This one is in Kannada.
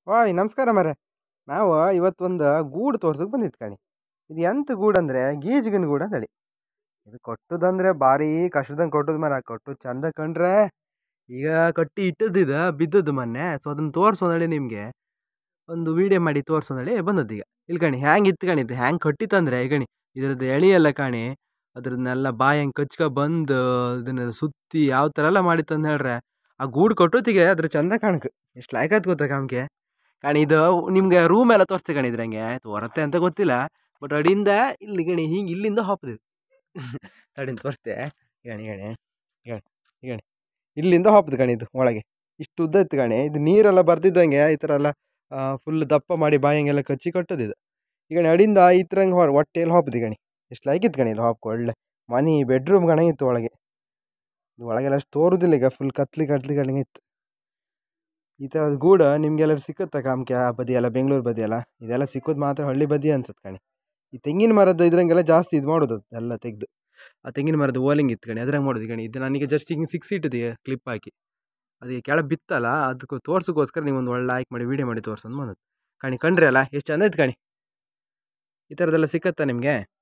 ಓಯ್ ನಮಸ್ಕಾರ ಮರೆ ನಾವು ಇವತ್ತೊಂದು ಗೂಡು ತೋರ್ಸಕ್ಕೆ ಬಂದಿತ್ತು ಕಣಿ ಇದು ಎಂತ ಗೂಡು ಅಂದರೆ ಗೀಜ್ಗನ ಗೂಡು ಅಂತೇಳಿ ಇದು ಕಟ್ಟುದಂದ್ರೆ ಭಾರಿ ಕಷ್ಟದಂಗೆ ಕಟ್ಟುದು ಮರ ಕಟ್ಟುದು ಚಂದ ಕಂಡ್ರೆ ಈಗ ಕಟ್ಟಿ ಇಟ್ಟದ್ದು ಬಿದ್ದದ್ದು ಮೊನ್ನೆ ಸೊ ಅದನ್ನು ತೋರ್ಸೋದಳಿ ನಿಮಗೆ ಒಂದು ವೀಡಿಯೋ ಮಾಡಿ ತೋರ್ಸೋದಳಿ ಬಂದದ್ದು ಈಗ ಇಲ್ಲಿ ಕಣಿ ಹ್ಯಾಂಗೆ ಇತ್ತು ಕಣಿ ಇದು ಹ್ಯಾಂಗೆ ಕಟ್ಟಿತ್ತಂದ್ರೆ ಈ ಕಣಿ ಇದ್ರದ್ದು ಎಳೆ ಎಲ್ಲ ಕಾಣಿ ಅದ್ರನ್ನೆಲ್ಲ ಬಾಯಿ ಹಂಗೆ ಕಚ್ಕ ಬಂದು ಇದನ್ನೆಲ್ಲ ಸುತ್ತಿ ಯಾವ ಥರ ಎಲ್ಲ ಮಾಡಿತ್ತಂದು ಹೇಳ್ರೆ ಆ ಗೂಡು ಕಟ್ಟೋತಿಗೆ ಅದ್ರ ಚಂದ ಕಾಣಕ್ಕೆ ಎಷ್ಟು ಲಾಯ್ಕಾತ್ ಗೊತ್ತಾ ಕಾಮ್ಗೆ ಕಣಿ ಇದು ನಿಮ್ಗೆ ರೂಮ್ ಎಲ್ಲ ತೋರಿಸ್ತೆ ಕಣಿ ಇದ್ರಂಗೆ ತೋರತ್ತೆ ಅಂತ ಗೊತ್ತಿಲ್ಲ ಬಟ್ ಅಡಿಯಿಂದ ಇಲ್ಲಿ ಗಣಿ ಹಿಂಗೆ ಇಲ್ಲಿಂದ ಹಾಪದು ತಡಿನ್ ತೋರಿಸ್ತೆ ಗಣಿ ಗಣಿ ಗಣಿ ಗಣಿ ಇಲ್ಲಿಂದ ಹಾಪದು ಕಣಿ ಇದು ಒಳಗೆ ಇಷ್ಟು ಉದ್ದ ಇತ್ತು ಕಣಿ ಇದು ನೀರೆಲ್ಲ ಬರ್ದಿದ್ದಂಗೆ ಈ ಥರ ಎಲ್ಲ ಫುಲ್ ದಪ್ಪ ಮಾಡಿ ಬಾಯಂಗೆಲ್ಲ ಕಚ್ಚಿ ಕಟ್ಟೋದು ಇದು ಈಗ ಅಡಿಯಿಂದ ಈ ಥರ ಹೊರ ಹೊಟ್ಟೆಯಲ್ಲಿ ಹಾಪದು ಗಣಿ ಎಷ್ಟು ಲಾಯ್ಕಿತ್ತು ಕಣಿ ಇಲ್ಲಿ ಹಾಪ್ಕೊ ಒಳ್ಳೆ ಮನೆ ಬೆಡ್ರೂಮ್ ಗಣಗಿತ್ತು ಒಳಗೆ ಇದು ಒಳಗೆಲ್ಲ ಅಷ್ಟು ತೋರುದಿಲ್ಲ ಈಗ ಫುಲ್ ಕತ್ಲಿ ಕತ್ಲಿ ಕಟ್ಲಿಂಗೆ ಇತ್ತು ಈ ಥರದ ಗೂಡು ನಿಮಗೆಲ್ಲರೂ ಸಿಕ್ಕುತ್ತಾ ಕಾಮ್ಕೆ ಆ ಬದಿ ಎಲ್ಲ ಬೆಂಗಳೂರು ಬದಿ ಎಲ್ಲ ಇದೆಲ್ಲ ಸಿಕ್ಕೋದು ಮಾತ್ರ ಹಳ್ಳಿ ಬದಿ ಅನ್ಸುತ್ತೆ ಕಣಿ ಈ ತೆಂಗಿನ ಮರದ ಇದ್ರಂಗೆಲ್ಲ ಜಾಸ್ತಿ ಇದು ಮಾಡೋದು ಅದು ಎಲ್ಲ ತೆಗೆದು ಆ ತೆಂಗಿನ ಮರದ ಓಲಿಂಗ್ ಇತ್ತು ಕಣಿ ಅದ್ರಾಗ ಮಾಡೋದು ಕಣಿ ಇದು ನನಗೆ ಜಸ್ಟ್ ಹಿಂಗೆ ಸಿಕ್ಸ್ ಇಟ್ಟಿದೆ ಕ್ಲಿಪ್ ಹಾಕಿ ಅದಕ್ಕೆ ಕೆಳಗೆ ಬಿತ್ತಲ್ಲ ಅದಕ್ಕೆ ತೋರ್ಸೋಕ್ಕೋಸ್ಕರ ನೀವು ಒಂದು ಒಳ್ಳೆ ಲೈಕ್ ಮಾಡಿ ವೀಡಿಯೋ ಮಾಡಿ ತೋರ್ಸೋದು ಮಾಡೋದು ಕಣಿ ಕಂಡ್ರಿ ಅಲ್ಲ ಎಷ್ಟು ಚಂದ ಇತ್ತು ಕಣಿ ಈ ಥರದ್ದೆಲ್ಲ ಸಿಕ್ಕತ್ತಾ ನಿಮಗೆ